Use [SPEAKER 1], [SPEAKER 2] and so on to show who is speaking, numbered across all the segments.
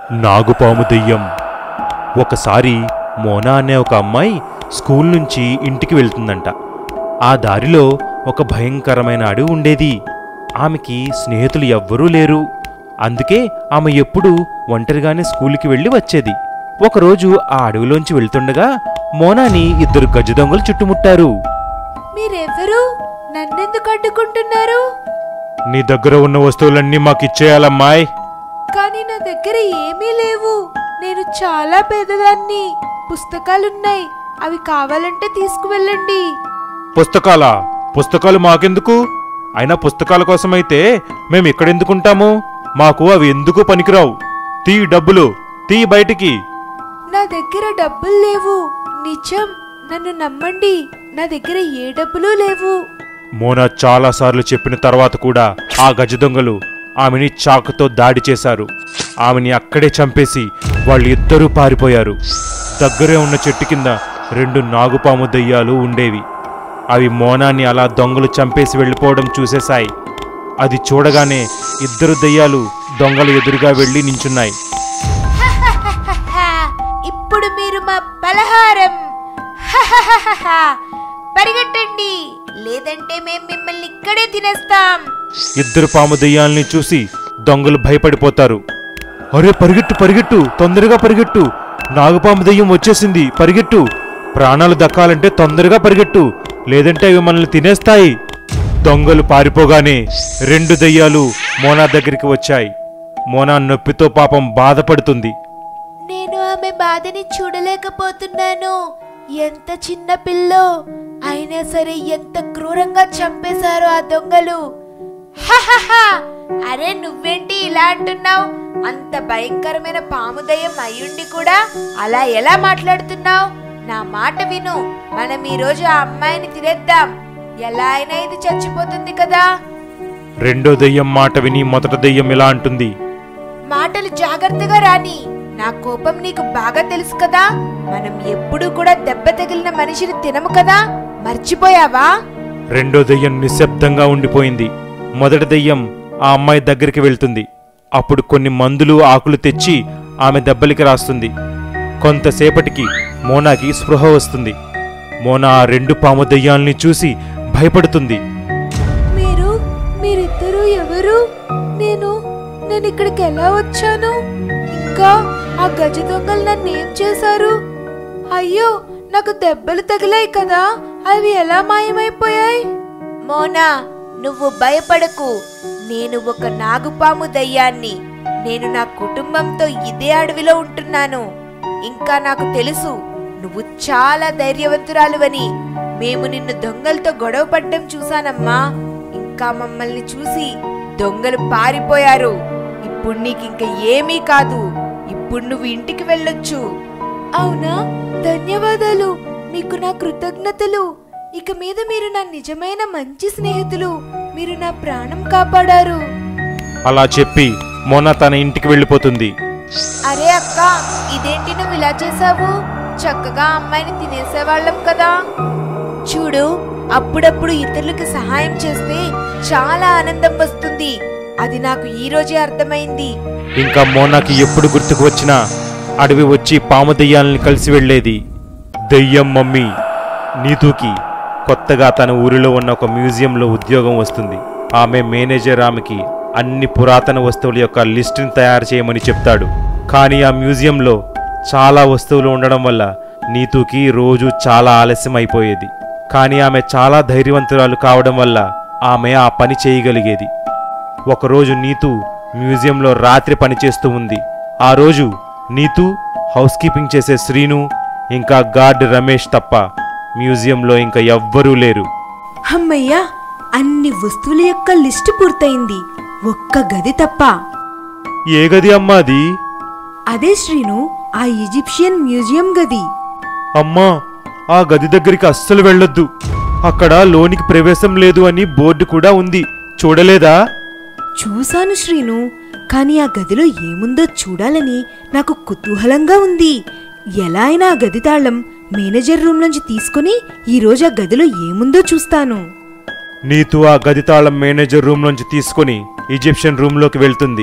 [SPEAKER 1] నాగుపాము దెయ్యం ఒకసారి మోనా అనే ఒక అమ్మాయి స్కూల్ నుంచి ఇంటికి వెళ్తుందంట ఆ దారిలో ఒక భయంకరమైన అడవి ఉండేది ఆమెకి స్నేహితులు ఎవ్వరూ లేరు అందుకే ఆమె ఎప్పుడూ ఒంటరిగానే స్కూల్కి వెళ్ళి వచ్చేది ఒకరోజు ఆ అడవిలోంచి వెళ్తుండగా మోనాని ఇద్దరు గజ దొంగలు చుట్టుముట్టారు
[SPEAKER 2] మీరెవరు నన్నెందుకు అడ్డుకుంటున్నారు
[SPEAKER 1] నీ దగ్గర ఉన్న వస్తువులన్నీ మాకిచ్చేయాలమ్మాయ్
[SPEAKER 2] కానీ నా దగ్గర ఏమీ లేవు నేను చాలా పేదదాన్ని పుస్తకాలున్నాయి అవి కావాలంటే తీసుకువెళ్ళండి
[SPEAKER 1] పుస్తకాలా పుస్తకాలు మాకెందుకు అయినా పుస్తకాల కోసమైతే మేము ఇక్కడెందుకుంటాము మాకు అవి ఎందుకు పనికిరావు తీ డబ్బులు తీ బయటికి
[SPEAKER 2] నా దగ్గర డబ్బులు లేవు నిజం నన్ను నమ్మండి నా దగ్గర ఏ డబ్బులు లేవు
[SPEAKER 1] మోనా చాలాసార్లు చెప్పిన తర్వాత కూడా ఆ గజ దొంగలు ఆమెని చాకుతో దాడి చేశారు ఆమెని అక్కడే చంపేసి వాళ్ళు ఇద్దరూ పారిపోయారు దగ్గరే ఉన్న చెట్టు కింద రెండు నాగుపాము దయ్యాలు ఉండేవి అవి మోనాన్ని అలా దొంగలు చంపేసి వెళ్ళిపోవడం చూసేశాయి అది చూడగానే ఇద్దరు దయ్యాలు దొంగల ఎదురుగా వెళ్ళి నించున్నాయి
[SPEAKER 2] ఇప్పుడు మీరు మా పలహారం పరిగెట్టండి లేదంటే మేం మిమ్మల్ని ఇక్కడే తినేస్తాం
[SPEAKER 1] ఇద్దరు పాము దెయ్యాల్ని చూసి దొంగలు భయపడిపోతారు అరే పరిగెట్టు పరిగెట్టు తొందరగా పరిగెట్టు నాగుపాము దెయ్యం వచ్చేసింది పరిగెట్టు ప్రాణాలు దక్కాలంటే తొందరగా పరిగెట్టు లేదంటే అవి మనల్ని తినేస్తాయి దొంగలు పారిపోగానే రెండు దెయ్యాలు మోనా దగ్గరికి వచ్చాయి మోనా నొప్పితో పాపం బాధపడుతుంది
[SPEAKER 2] నేను ఆమె బాధని చూడలేకపోతున్నాను ఎంత చిన్న పిల్లో అయినా సరే ఎంత క్రూరంగా చంపేశారో ఆ దొంగలు హహహ! అరే నువ్వేంటి ఇలా అంటున్నావు అంత భయంకరమైన పాము దయ్యం అయ్యుండి కూడా అలా ఎలా మాట్లాడుతున్నావు నా మాట విను మనం ఈ రోజు ఆ అమ్మాయిని తినేద్దాం ఎలా అయినా ఇది చచ్చిపోతుంది కదా
[SPEAKER 1] రెండో దెయ్యం మాట విని మొదట దెయ్యం ఇలా అంటుంది
[SPEAKER 2] మాటలు జాగ్రత్తగా రాని నా కోపం నీకు బాగా తెలుసు కదా మనం ఎప్పుడూ కూడా దెబ్బ తగిలిన మనిషిని తినము కదా మర్చిపోయావా
[SPEAKER 1] రెండో దెయ్యం నిశ్శబ్దంగా ఉండిపోయింది మొదటి దెయ్యం ఆ అమ్మాయి దగ్గరికి వెళ్తుంది అప్పుడు కొన్ని మందులు ఆకులు తెచ్చి ఆమె దెబ్బలికి రాస్తుంది కొంతసేపటికి మోనాకి స్పృహ వస్తుంది మోనా ఆ రెండు పాము దెయ్యాల్ని చూసి భయపడుతుంది
[SPEAKER 2] మీరు మీరిద్దరూ ఎవరు నేను నేను ఇక్కడికి ఎలా వచ్చాను ఇంకా ఆ గజ దొంగలు నన్ను ఏం చేశారు అయ్యో నాకు దెబ్బలు తగిలాయి కదా అవి ఎలా మాయమైపోయాయి మోనా నువ్వు భయపడకు నేను ఒక నాగుపాము దయ్యాన్ని నేను నా కుటుంబంతో ఇదే అడవిలో ఉంటున్నాను ఇంకా నాకు తెలుసు నువ్వు చాలా ధైర్యవంతురాలువని మేము నిన్ను దొంగలతో గొడవ పడ్డం చూసానమ్మా ఇంకా మమ్మల్ని చూసి దొంగలు పారిపోయారు ఇప్పుడు నీకింక ఏమీ కాదు ఇప్పుడు నువ్వు ఇంటికి వెళ్ళొచ్చు అవునా ధన్యవాదాలు మీకు నా కృతజ్ఞతలు ఇక మీద మీరు నా నిజమైన మంచి స్నేహితులు మీరు నా ప్రాణం కాపాడారు
[SPEAKER 1] అలా చెప్పి మోనా తన ఇంటికి వెళ్ళిపోతుంది
[SPEAKER 2] అరే అక్క ఇదేంటి నువ్వు ఇలా చేసావు చక్కగా అమ్మాయిని తినేసేవాళ్ళం కదా చూడు అప్పుడప్పుడు ఇతరులకు సహాయం చేస్తే చాలా ఆనందం వస్తుంది అది నాకు ఈ రోజే అర్థమైంది
[SPEAKER 1] ఇంకా మోనాకి ఎప్పుడు గుర్తుకు వచ్చినా అడవి వచ్చి పాము దెయ్యాలని కలిసి వెళ్ళేది దెయ్యం మమ్మీ నీతూకి కొత్తగా తన ఊరిలో ఉన్న ఒక మ్యూజియంలో ఉద్యోగం వస్తుంది ఆమె మేనేజర్ ఆమెకి అన్ని పురాతన వస్తువుల యొక్క లిస్టుని తయారు చేయమని చెప్తాడు కానీ ఆ మ్యూజియంలో చాలా వస్తువులు ఉండడం వల్ల నీతూకి రోజు చాలా ఆలస్యం అయిపోయేది కానీ ఆమె చాలా ధైర్యవంతురాలు కావడం వల్ల ఆమె ఆ పని చేయగలిగేది ఒకరోజు నీతు మ్యూజియంలో రాత్రి పనిచేస్తూ ఉంది ఆ రోజు నీతు హౌస్ కీపింగ్ చేసే శ్రీను ఇంకా గార్డ్ రమేష్ తప్ప మ్యూజియంలో ఇంకా ఎవ్వరూ లేరు
[SPEAKER 3] అమ్మయ్యా అన్ని వస్తువుల యొక్క లిస్టు పూర్తయింది ఒక్క గది తప్ప
[SPEAKER 1] ఏ గది అమ్మా అది
[SPEAKER 3] అదే శ్రీను ఆ ఈజిప్షియన్ మ్యూజియం గది
[SPEAKER 1] అమ్మా ఆ గది దగ్గరికి అస్సలు వెళ్ళొద్దు అక్కడ లోనికి ప్రవేశం లేదు అని బోర్డు కూడా ఉంది చూడలేదా
[SPEAKER 3] చూశాను శ్రీను కానీ ఆ గదిలో ఏముందో చూడాలని నాకు కుతూహలంగా ఉంది ఎలా అయినా ఆ గది తాళం మేనేజర్ రూమ్ నుంచి తీసుకుని ఈరోజు ఆ గదిలో ఏముందో చూస్తాను
[SPEAKER 1] నీతు ఆ గది తాళం మేనేజర్ రూమ్ నుంచి తీసుకొని ఈజిప్షియన్ రూమ్లోకి వెళ్తుంది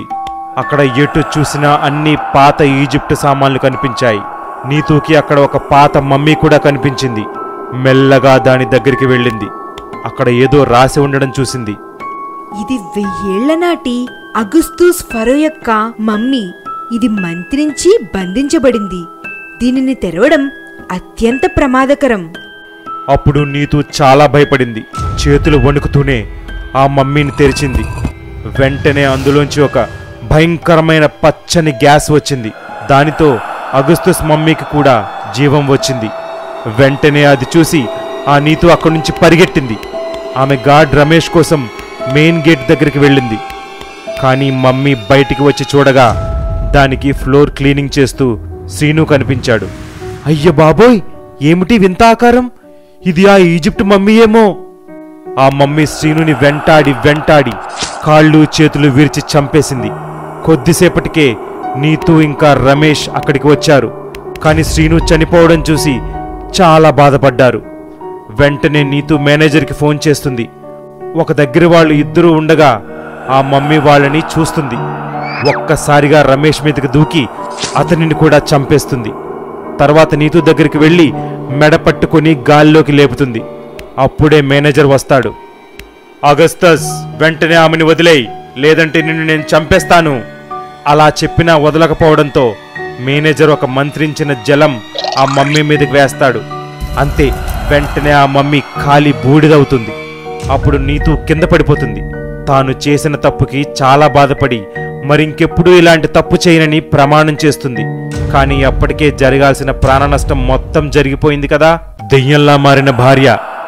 [SPEAKER 1] అక్కడ ఎటు చూసినా అన్ని పాత ఈజిప్ట్ సామాన్లు కనిపించాయి నీతూకి అక్కడ ఒక పాత మమ్మీ కూడా కనిపించింది మెల్లగా దాని దగ్గరికి వెళ్ళింది అక్కడ ఏదో రాసి ఉండడం చూసింది
[SPEAKER 3] ఇది వెయ్యేళ్ల నాటి అగుస్తూస్ ఫరో యొక్క మమ్మీ ఇది మంత్రించి బంధించబడింది దీనిని తెరవడం అత్యంత ప్రమాదకరం
[SPEAKER 1] అప్పుడు నీతు చాలా భయపడింది చేతులు వణుకుతూనే ఆ మమ్మీని తెరిచింది వెంటనే అందులోంచి ఒక భయంకరమైన పచ్చని గ్యాస్ వచ్చింది దానితో అగస్తుస్ మమ్మీకి కూడా జీవం వచ్చింది వెంటనే అది చూసి ఆ నీతు అక్కడి నుంచి పరిగెట్టింది ఆమె గార్డ్ రమేష్ కోసం మెయిన్ గేట్ దగ్గరికి వెళ్ళింది కానీ మమ్మీ బయటికి వచ్చి చూడగా దానికి ఫ్లోర్ క్లీనింగ్ చేస్తూ శ్రీను కనిపించాడు అయ్య బాబోయ్ ఏమిటి వింత ఆకారం ఇది ఆ ఈజిప్ట్ మమ్మీ ఏమో ఆ మమ్మీ శ్రీనుని వెంటాడి వెంటాడి కాళ్ళు చేతులు విరిచి చంపేసింది కొద్దిసేపటికే నీతు ఇంకా రమేష్ అక్కడికి వచ్చారు కానీ శ్రీను చనిపోవడం చూసి చాలా బాధపడ్డారు వెంటనే నీతు మేనేజర్కి ఫోన్ చేస్తుంది ఒక దగ్గర వాళ్ళు ఇద్దరూ ఉండగా ఆ మమ్మీ వాళ్ళని చూస్తుంది ఒక్కసారిగా రమేష్ మీదకి దూకి అతనిని కూడా చంపేస్తుంది తర్వాత నీతు దగ్గరికి వెళ్ళి మెడ పట్టుకొని గాల్లోకి లేపుతుంది అప్పుడే మేనేజర్ వస్తాడు అగస్తస్ వెంటనే ఆమెని వదిలేయి లేదంటే నిన్ను నేను చంపేస్తాను అలా చెప్పినా వదలకపోవడంతో మేనేజర్ ఒక మంత్రించిన జలం ఆ మమ్మీ మీదకి వేస్తాడు అంతే వెంటనే ఆ మమ్మీ ఖాళీ బూడిదవుతుంది అప్పుడు నీతు కింద పడిపోతుంది తాను చేసిన తప్పుకి చాలా బాధపడి మరింకెప్పుడూ ఇలాంటి తప్పు చేయనని ప్రమాణం చేస్తుంది కానీ అప్పటికే జరగాల్సిన ప్రాణ నష్టం మొత్తం జరిగిపోయింది కదా దెయ్యంలా మారిన భార్య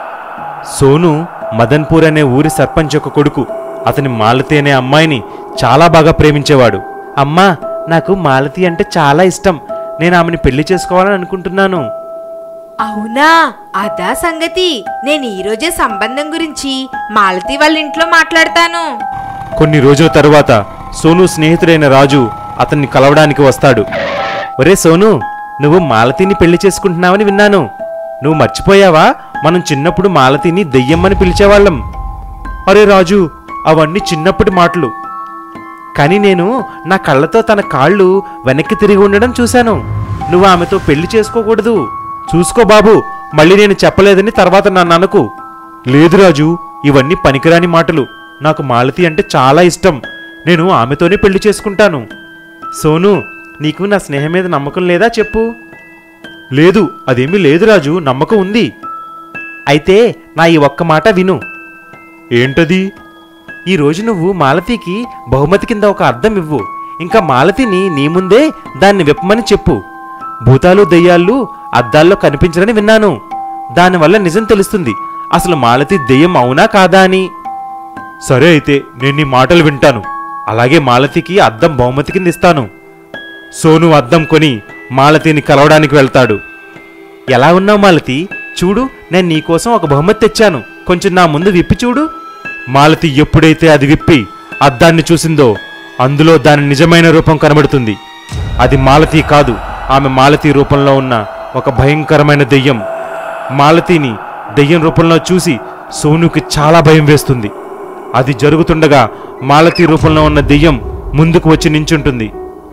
[SPEAKER 1] సోను మదన్పూర్ అనే ఊరి సర్పంచ్ యొక్క కొడుకు అతని మాలతి అనే అమ్మాయిని చాలా బాగా ప్రేమించేవాడు అమ్మా నాకు మాలతి అంటే చాలా ఇష్టం నేను ఆమెని పెళ్లి చేసుకోవాలని అనుకుంటున్నాను
[SPEAKER 3] అవునా అదా సంగతి నేను ఈరోజే సంబంధం గురించి మాలతి వాళ్ళ ఇంట్లో మాట్లాడతాను
[SPEAKER 1] కొన్ని రోజుల తరువాత సోను స్నేహితుడైన రాజు అతన్ని కలవడానికి వస్తాడు ఒరే సోను నువ్వు మాలతిని పెళ్లి చేసుకుంటున్నావని విన్నాను నువ్వు మర్చిపోయావా మనం చిన్నప్పుడు మాలతిని దెయ్యమ్మని పిలిచేవాళ్ళం అరే రాజు అవన్నీ చిన్నప్పటి మాటలు కానీ నేను నా కళ్ళతో తన కాళ్ళు వెనక్కి తిరిగి ఉండడం చూశాను నువ్వు ఆమెతో పెళ్లి చేసుకోకూడదు చూసుకో బాబు మళ్ళీ నేను చెప్పలేదని తర్వాత నన్ను అనకు లేదు రాజు ఇవన్నీ పనికిరాని మాటలు నాకు మాలతి అంటే చాలా ఇష్టం నేను ఆమెతోనే పెళ్లి చేసుకుంటాను సోను నీకు నా స్నేహం మీద నమ్మకం లేదా చెప్పు లేదు అదేమీ లేదు రాజు నమ్మకం ఉంది అయితే నా ఈ ఒక్క మాట విను ఏంటది ఈ రోజు నువ్వు మాలతికి బహుమతి కింద ఒక అర్థం ఇవ్వు ఇంకా మాలతిని నీ ముందే దాన్ని విప్పమని చెప్పు భూతాలు దెయ్యాలు అద్దాల్లో కనిపించరని విన్నాను దానివల్ల నిజం తెలుస్తుంది అసలు మాలతి దెయ్యం అవునా కాదా అని సరే అయితే నేను నీ మాటలు వింటాను అలాగే మాలతికి అద్దం బహుమతి కింద ఇస్తాను సోను అద్దం కొని మాలతిని కలవడానికి వెళ్తాడు ఎలా ఉన్నావు మాలతి చూడు నేను నీకోసం ఒక బహుమతి తెచ్చాను కొంచెం నా ముందు విప్పి చూడు మాలతి ఎప్పుడైతే అది విప్పి అద్దాన్ని చూసిందో అందులో దాని నిజమైన రూపం కనబడుతుంది అది మాలతి కాదు ఆమె మాలతి రూపంలో ఉన్న ఒక భయంకరమైన దెయ్యం మాలతిని దెయ్యం రూపంలో చూసి సోనుకి చాలా భయం వేస్తుంది అది జరుగుతుండగా మాలతి రూపంలో ఉన్న దెయ్యం ముందుకు వచ్చి నించుంటుంది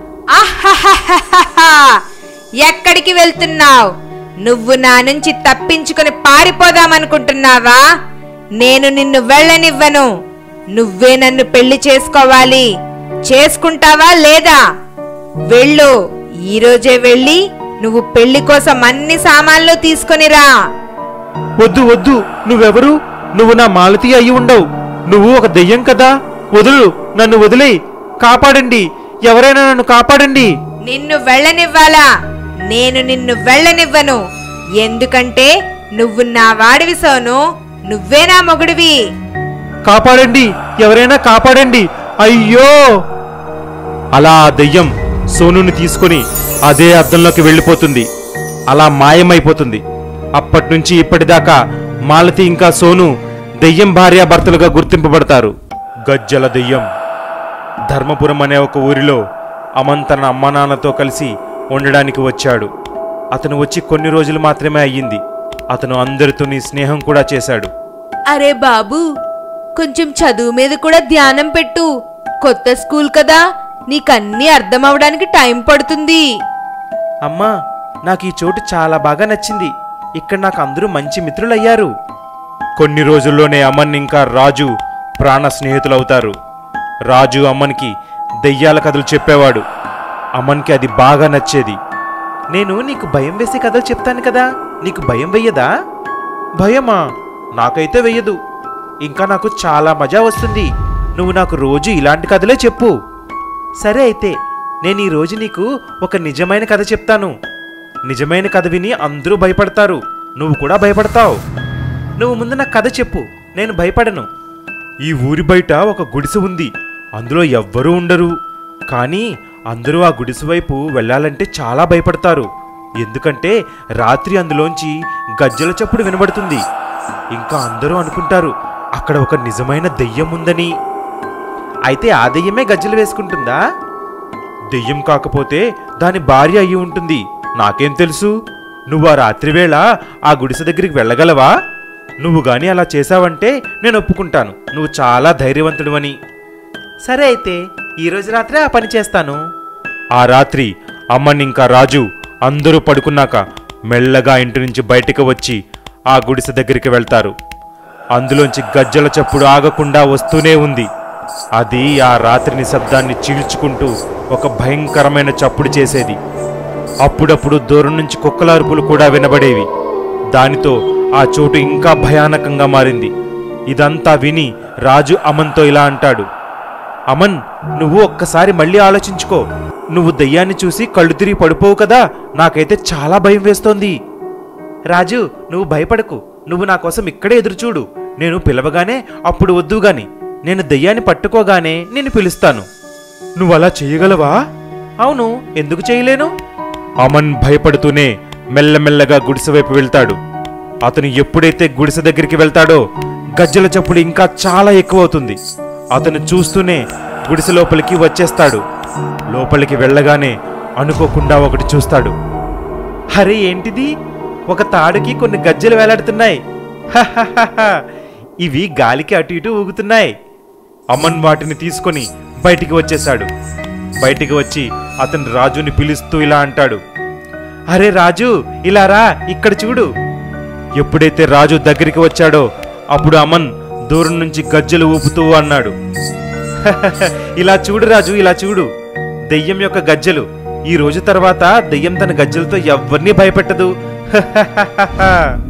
[SPEAKER 2] ఆహాహాహాహా! ఎక్కడికి వెళ్తున్నావు నువ్వు నా నుంచి తప్పించుకుని పారిపోదామనుకుంటున్నావా నేను నిన్ను వెళ్ళనివ్వను నువ్వే నన్ను పెళ్లి చేసుకోవాలి చేసుకుంటావా లేదా వెళ్ళు ఈరోజే వెళ్ళి నువ్వు పెళ్లి కోసం అన్ని సామాన్లు తీసుకునిరా
[SPEAKER 1] వద్దు వద్దు నువ్వెవరు నువ్వు నా మాలతి అయి ఉండవు నువ్వు ఒక దెయ్యం కదా వదులు నన్ను వదిలేయ్ కాపాడండి ఎవరైనా నన్ను కాపాడండి
[SPEAKER 2] నిన్ను వెళ్ళనివ్వాలా నేను నిన్ను వెళ్ళనివ్వను ఎందుకంటే నువ్వు నా వాడివి సోను నువ్వే నా మొగుడివి
[SPEAKER 1] కాపాడండి ఎవరైనా కాపాడండి అయ్యో అలా ఆ దెయ్యం సోనుని తీసుకొని అదే అద్దంలోకి వెళ్ళిపోతుంది అలా మాయమైపోతుంది అప్పట్నుంచి ఇప్పటిదాకా మాలతి ఇంకా సోను దెయ్యం భార్యాభర్తలుగా గుర్తింపబడతారు గజ్జల దెయ్యం ధర్మపురం అనే ఒక ఊరిలో అమన్ తన అమ్మా నాన్నతో కలిసి ఉండడానికి వచ్చాడు అతను వచ్చి కొన్ని రోజులు మాత్రమే అయ్యింది అతను అందరితోని స్నేహం కూడా చేశాడు
[SPEAKER 2] అరే బాబు కొంచెం చదువు మీద కూడా ధ్యానం పెట్టు కొత్త స్కూల్ కదా
[SPEAKER 3] నీకన్నీ అర్థం అవడానికి టైం పడుతుంది
[SPEAKER 1] అమ్మా నాకు ఈ చోటు చాలా బాగా నచ్చింది ఇక్కడ నాకు అందరూ మంచి మిత్రులయ్యారు కొన్ని రోజుల్లోనే అమన్ ఇంకా రాజు ప్రాణ స్నేహితులవుతారు రాజు అమ్మన్కి దెయ్యాల కథలు చెప్పేవాడు అమన్కి అది బాగా నచ్చేది నేను నీకు భయం వేసే కథలు చెప్తాను కదా నీకు భయం వెయ్యదా భయమా నాకైతే వెయ్యదు ఇంకా నాకు చాలా మజా వస్తుంది నువ్వు నాకు రోజు ఇలాంటి కథలే చెప్పు సరే అయితే నేను ఈ రోజు నీకు ఒక నిజమైన కథ చెప్తాను నిజమైన కథ విని అందరూ భయపడతారు నువ్వు కూడా భయపడతావు నువ్వు ముందు నాకు కథ చెప్పు నేను భయపడను ఈ ఊరి బయట ఒక గుడిసె ఉంది అందులో ఎవ్వరూ ఉండరు కానీ అందరూ ఆ గుడిసె వైపు వెళ్ళాలంటే చాలా భయపడతారు ఎందుకంటే రాత్రి అందులోంచి గజ్జల చప్పుడు వినబడుతుంది ఇంకా అందరూ అనుకుంటారు అక్కడ ఒక నిజమైన దెయ్యం ఉందని అయితే ఆ దెయ్యమే గజ్జలు వేసుకుంటుందా దెయ్యం కాకపోతే దాని భార్య అయి ఉంటుంది నాకేం తెలుసు నువ్వు ఆ రాత్రివేళ ఆ గుడిసె దగ్గరికి వెళ్ళగలవా నువ్వు గాని అలా చేశావంటే నేను ఒప్పుకుంటాను నువ్వు చాలా ధైర్యవంతుడివని సరే అయితే ఈరోజు రాత్రే ఆ పని చేస్తాను ఆ రాత్రి అమ్మని ఇంకా రాజు అందరూ పడుకున్నాక మెల్లగా ఇంటి నుంచి బయటికి వచ్చి ఆ గుడిసె దగ్గరికి వెళ్తారు అందులోంచి గజ్జల చప్పుడు ఆగకుండా వస్తూనే ఉంది అది ఆ రాత్రి నిశ్శబ్దాన్ని చీల్చుకుంటూ ఒక భయంకరమైన చప్పుడు చేసేది అప్పుడప్పుడు దూరం నుంచి కుక్కల అరుపులు కూడా వినబడేవి దానితో ఆ చోటు ఇంకా భయానకంగా మారింది ఇదంతా విని రాజు అమన్తో ఇలా అంటాడు అమన్ నువ్వు ఒక్కసారి మళ్ళీ ఆలోచించుకో నువ్వు దయ్యాన్ని చూసి కళ్ళు తిరిగి పడిపోవు కదా నాకైతే చాలా భయం వేస్తోంది రాజు నువ్వు భయపడకు నువ్వు నా కోసం ఇక్కడే ఎదురుచూడు నేను పిలవగానే అప్పుడు వద్దు గాని నేను దెయ్యాన్ని పట్టుకోగానే నిన్ను పిలుస్తాను నువ్వు అలా చేయగలవా అవును ఎందుకు చేయలేను అమన్ భయపడుతూనే మెల్లమెల్లగా గుడిసె వైపు వెళ్తాడు అతను ఎప్పుడైతే గుడిసె దగ్గరికి వెళ్తాడో గజ్జల చప్పుడు ఇంకా చాలా ఎక్కువ అవుతుంది అతను చూస్తూనే గుడిసె లోపలికి వచ్చేస్తాడు లోపలికి వెళ్ళగానే అనుకోకుండా ఒకటి చూస్తాడు అరే ఏంటిది ఒక తాడుకి కొన్ని గజ్జలు వేలాడుతున్నాయి హహహహ. ఇవి గాలికి అటు ఇటు ఊగుతున్నాయి అమన్ వాటిని తీసుకొని బయటికి వచ్చేశాడు బయటికి వచ్చి అతను రాజుని పిలుస్తూ ఇలా అంటాడు అరే రాజు ఇలా రా ఇక్కడ చూడు ఎప్పుడైతే రాజు దగ్గరికి వచ్చాడో అప్పుడు అమన్ దూరం నుంచి గజ్జలు ఊపుతూ అన్నాడు ఇలా చూడు రాజు ఇలా చూడు దెయ్యం యొక్క గజ్జలు ఈ రోజు తర్వాత దెయ్యం తన గజ్జలతో ఎవ్వరినీ భయపెట్టదు